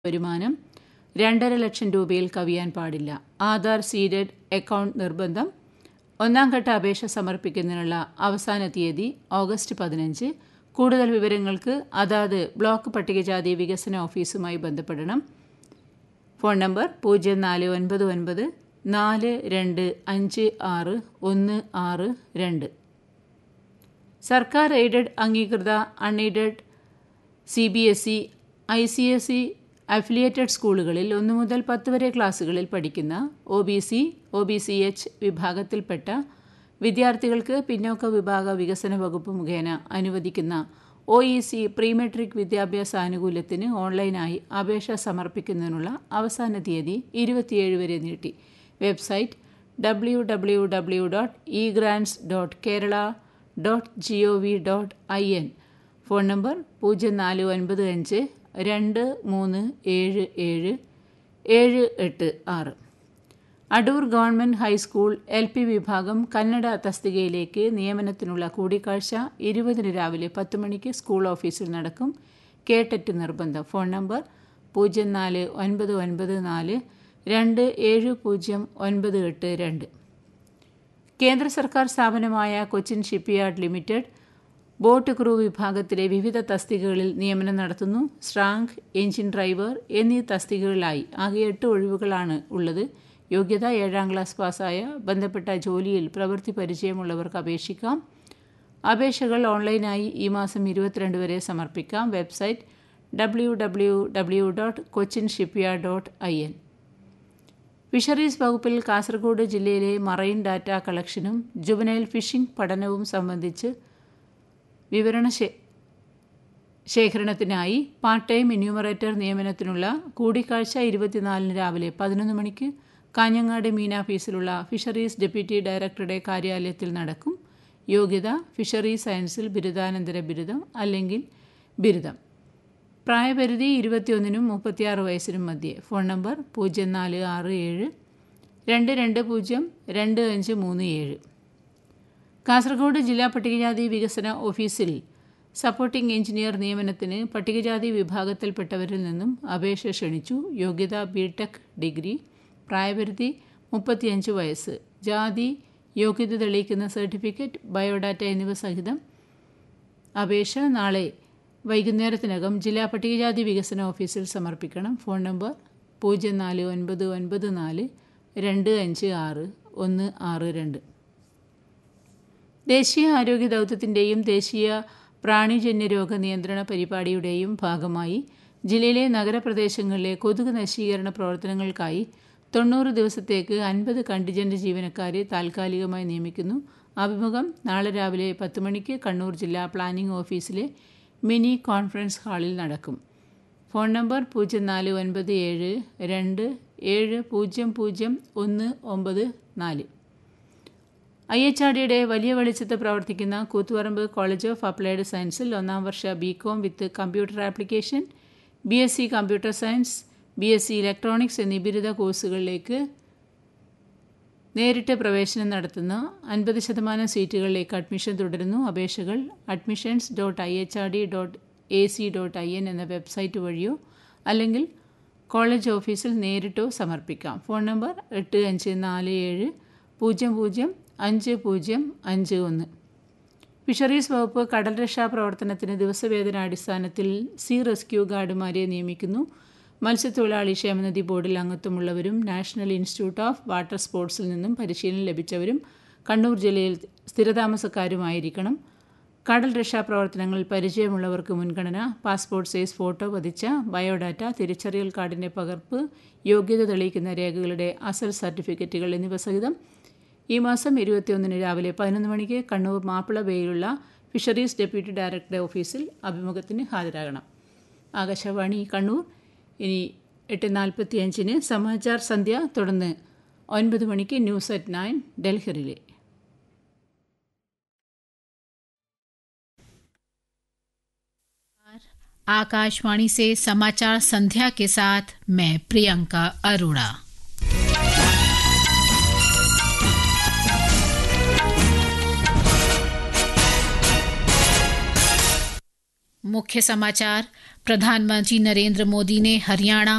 വരുമാനം രണ്ടര ലക്ഷം രൂപയിൽ കവിയാൻ പാടില്ല ആധാർ സീഡഡ് അക്കൗണ്ട് നിർബന്ധം ഒന്നാം ഘട്ട അപേക്ഷ സമർപ്പിക്കുന്നതിനുള്ള അവസാന തീയതി ഓഗസ്റ്റ് പതിനഞ്ച് കൂടുതൽ വിവരങ്ങൾക്ക് അതാത് ബ്ലോക്ക് പട്ടികജാതി വികസന ഓഫീസുമായി ബന്ധപ്പെടണം ഫോൺ നമ്പർ പൂജ്യം നാല് ഒൻപത് ഒൻപത് നാല് രണ്ട് അഞ്ച് ആറ് ഒന്ന് ആറ് രണ്ട് സർക്കാർ എയ്ഡഡ് അംഗീകൃത unaided C B S E I C S E affiliated സ്കൂളുകളിൽ ഒന്നു മുതൽ പത്ത് വരെ ക്ലാസ്സുകളിൽ പഠിക്കുന്ന O B C O B C H വിഭാഗത്തിൽപ്പെട്ട വിദ്യാർത്ഥികൾക്ക് പിന്നോക്ക വിഭാഗ വികസന വകുപ്പ് മുഖേന അനുവദിക്കുന്ന O E C pre matric വിദ്യാഭ്യാസ ആനുകൂല്യത്തിന് ഓൺലൈനായി അപേക്ഷ സമർപ്പിക്കുന്നതിനുള്ള അവസാന തീയതി ഇരുപത്തിയേഴ് വരെ നീട്ടി website W W W dot E grants dot Kerala dot G O V dot I N phone number പൂജ്യം നാല് ഒൻപത് അഞ്ച് രണ്ട് മൂന്ന് ഏഴ് ഏഴ് ഏഴ് എട്ട് ആറ് Adoor government high school L P വിഭാഗം കന്നഡ തസ്തികയിലേക്ക് നിയമനത്തിനുള്ള കൂടിക്കാഴ്ച ഇരുപതിന് രാവിലെ പത്ത് മണിക്ക് സ്കൂൾ ഓഫീസിൽ നടക്കും കേട്ടറ്റ് നിർബന്ധം ഫോൺ നമ്പർ പൂജ്യം നാല് ഒൻപത് ഒൻപത് നാല് രണ്ട് ഏഴ് പൂജ്യം ഒൻപത് എട്ട് രണ്ട് കേന്ദ്ര സർക്കാർ സ്ഥാപനമായ Cochin shipyard limited boat crew വിഭാഗത്തിലെ വിവിധ തസ്തികകളിൽ നിയമനം നടത്തുന്നു സ്ട്രാങ്ക് എഞ്ചിൻ ഡ്രൈവർ എന്നീ തസ്തികകളിലായി ആകെ എട്ട് ഒഴിവുകളാണ് ഉള്ളത് യോഗ്യത ഏഴാം ക്ലാസ് പാസ്സായ ബന്ധപ്പെട്ട ജോലിയിൽ പ്രവൃത്തി പരിചയമുള്ളവർക്ക് അപേക്ഷിക്കാം അപേക്ഷകൾ ഓൺലൈനായി ഈ മാസം ഇരുപത്തിരണ്ട് വരെ സമർപ്പിക്കാം website W W W dot Cochin shipyard dot I N fisheries വകുപ്പിൽ കാസർഗോഡ് ജില്ലയിലെ മറൈൻ ഡാറ്റ കളക്ഷനും ജുവനൈൽ ഫിഷിംഗ് പഠനവും സംബന്ധിച്ച് വിവരണ ശേഖരണത്തിനായി പാർട്ട് ടൈം എന്യൂമറേറ്റർ നിയമനത്തിനുള്ള കൂടിക്കാഴ്ച ഇരുപത്തിനാലിന് രാവിലെ പതിനൊന്ന് മണിക്ക് കാഞ്ഞങ്ങാട് മീന ഓഫീസിലുള്ള ഫിഷറീസ് ഡെപ്യൂട്ടി ഡയറക്ടറുടെ കാര്യാലയത്തിൽ നടക്കും യോഗ്യത ഫിഷറീസ് സയൻസിൽ ബിരുദാനന്തര ബിരുദം അല്ലെങ്കിൽ ബിരുദം പ്രായപരിധി ഇരുപത്തിയൊന്നിനും മുപ്പത്തിയാറ് വയസ്സിനും മധ്യേ ഫോൺ നമ്പർ പൂജ്യം നാല് ആറ് ഏഴ് രണ്ട് രണ്ട് പൂജ്യം രണ്ട് അഞ്ച് മൂന്ന് ഏഴ് കാസർഗോഡ് ജില്ലാ പട്ടികജാതി വികസന ഓഫീസിൽ സപ്പോർട്ടിംഗ് എഞ്ചിനീയർ നിയമനത്തിന് പട്ടികജാതി വിഭാഗത്തിൽപ്പെട്ടവരിൽ നിന്നും അപേക്ഷ ക്ഷണിച്ചു യോഗ്യത ബി ടെക് ഡിഗ്രി പ്രായപരിധി മുപ്പത്തിയഞ്ച് വയസ്സ് ജാതി യോഗ്യത തെളിയിക്കുന്ന സർട്ടിഫിക്കറ്റ് ബയോഡാറ്റ എന്നിവ സഹിതം അപേക്ഷ നാളെ വൈകുന്നേരത്തിനകം ജില്ലാ പട്ടികജാതി വികസന ഓഫീസിൽ സമർപ്പിക്കണം ഫോൺ നമ്പർ പൂജ്യം നാല് ഒൻപത് ഒൻപത് നാല് രണ്ട് അഞ്ച് ആറ് ഒന്ന് ആറ് രണ്ട് ദേശീയ ആരോഗ്യ ദൗത്യത്തിൻ്റെയും ദേശീയ പ്രാണിജന്യ രോഗ നിയന്ത്രണ പരിപാടിയുടെയും ഭാഗമായി ജില്ലയിലെ നഗരപ്രദേശങ്ങളിലെ കൊതുക് നശീകരണ പ്രവർത്തനങ്ങൾക്കായി തൊണ്ണൂറ് ദിവസത്തേക്ക് അൻപത് കണ്ടിജന്റ് ജീവനക്കാരെ താൽക്കാലികമായി നിയമിക്കുന്നു അഭിമുഖം നാളെ രാവിലെ പത്ത് മണിക്ക് കണ്ണൂർ ജില്ലാ പ്ലാനിംഗ് ഓഫീസിലെ മിനി കോൺഫറൻസ് ഹാളിൽ നടക്കും ഫോൺ നമ്പർ പൂജ്യം നാല് ഒൻപത് ഏഴ് രണ്ട് ഏഴ് പൂജ്യം പൂജ്യം ഒന്ന് ഒമ്പത് നാല് ഐ എച്ച് ആർ ഡിയുടെ വലിയ വെളിച്ചത്ത് പ്രവർത്തിക്കുന്ന കൂത്തുപറമ്പ് കോളേജ് ഓഫ് അപ്ലൈഡ് സയൻസിൽ ഒന്നാം വർഷ B com with computer application B S C computer science B S C electronics എന്നീ ബിരുദ കോഴ്സുകളിലേക്ക് നേരിട്ട് പ്രവേശനം നടത്തുന്ന അൻപത് ശതമാനം സീറ്റുകളിലേക്ക് അഡ്മിഷൻ തുടരുന്നു അപേക്ഷകൾ admissions dot I H R D dot A C dot I N എന്ന വെബ്സൈറ്റ് വഴിയോ അല്ലെങ്കിൽ കോളേജ് ഓഫീസിൽ നേരിട്ടോ സമർപ്പിക്കാം ഫോൺ നമ്പർ എട്ട് അഞ്ച് നാല് ഏഴ് പൂജ്യം പൂജ്യം അഞ്ച് പൂജ്യം അഞ്ച് ഒന്ന് ഫിഷറീസ് വകുപ്പ് കടൽ രക്ഷാ പ്രവർത്തനത്തിന് ദിവസവേതനാടിസ്ഥാനത്തിൽ സീ റെസ്ക്യൂ ഗാർഡുമാരെ നിയമിക്കുന്നു മത്സ്യത്തൊഴിലാളി ക്ഷേമനിധി ബോർഡിൽ അംഗത്വമുള്ളവരും നാഷണൽ ഇൻസ്റ്റിറ്റ്യൂട്ട് ഓഫ് വാട്ടർ സ്പോർട്സിൽ നിന്നും പരിശീലനം ലഭിച്ചവരും കണ്ണൂർ ജില്ലയിൽ സ്ഥിരതാമസക്കാരുമായിരിക്കണം കടൽ രക്ഷാ പ്രവർത്തനങ്ങളിൽ പരിചയമുള്ളവർക്ക് മുൻഗണന പാസ്പോർട്ട് സൈസ് ഫോട്ടോ പതിച്ച ബയോഡാറ്റ തിരിച്ചറിയൽ കാർഡിൻ്റെ പകർപ്പ് യോഗ്യത തെളിയിക്കുന്ന രേഖകളുടെ അസൽ സർട്ടിഫിക്കറ്റുകൾ എന്നിവ സഹിതം ഈ മാസം ഇരുപത്തിയൊന്നിന് രാവിലെ പതിനൊന്ന് മണിക്ക് കണ്ണൂർ മാപ്പിള ബേയിലുള്ള ഫിഷറീസ് ഡെപ്യൂട്ടി ഡയറക്ടറുടെ ഓഫീസിൽ അഭിമുഖത്തിന് ഹാജരാകണം ആകാശവാണി കണ്ണൂർ ഇനി എട്ട് നാൽപ്പത്തി അഞ്ചിന് സമാചാർ സന്ധ്യ തുടർന്ന് ഒൻപത് മണിക്ക് ന്യൂസ് അറ്റ് നയൻ ഡൽഹിയിലെ आकाशवाणी से समाचार संध्या के साथ मैं प्रियंका अरोड़ा मुख्य समाचार प्रधानमंत्री नरेंद्र मोदी ने हरियाणा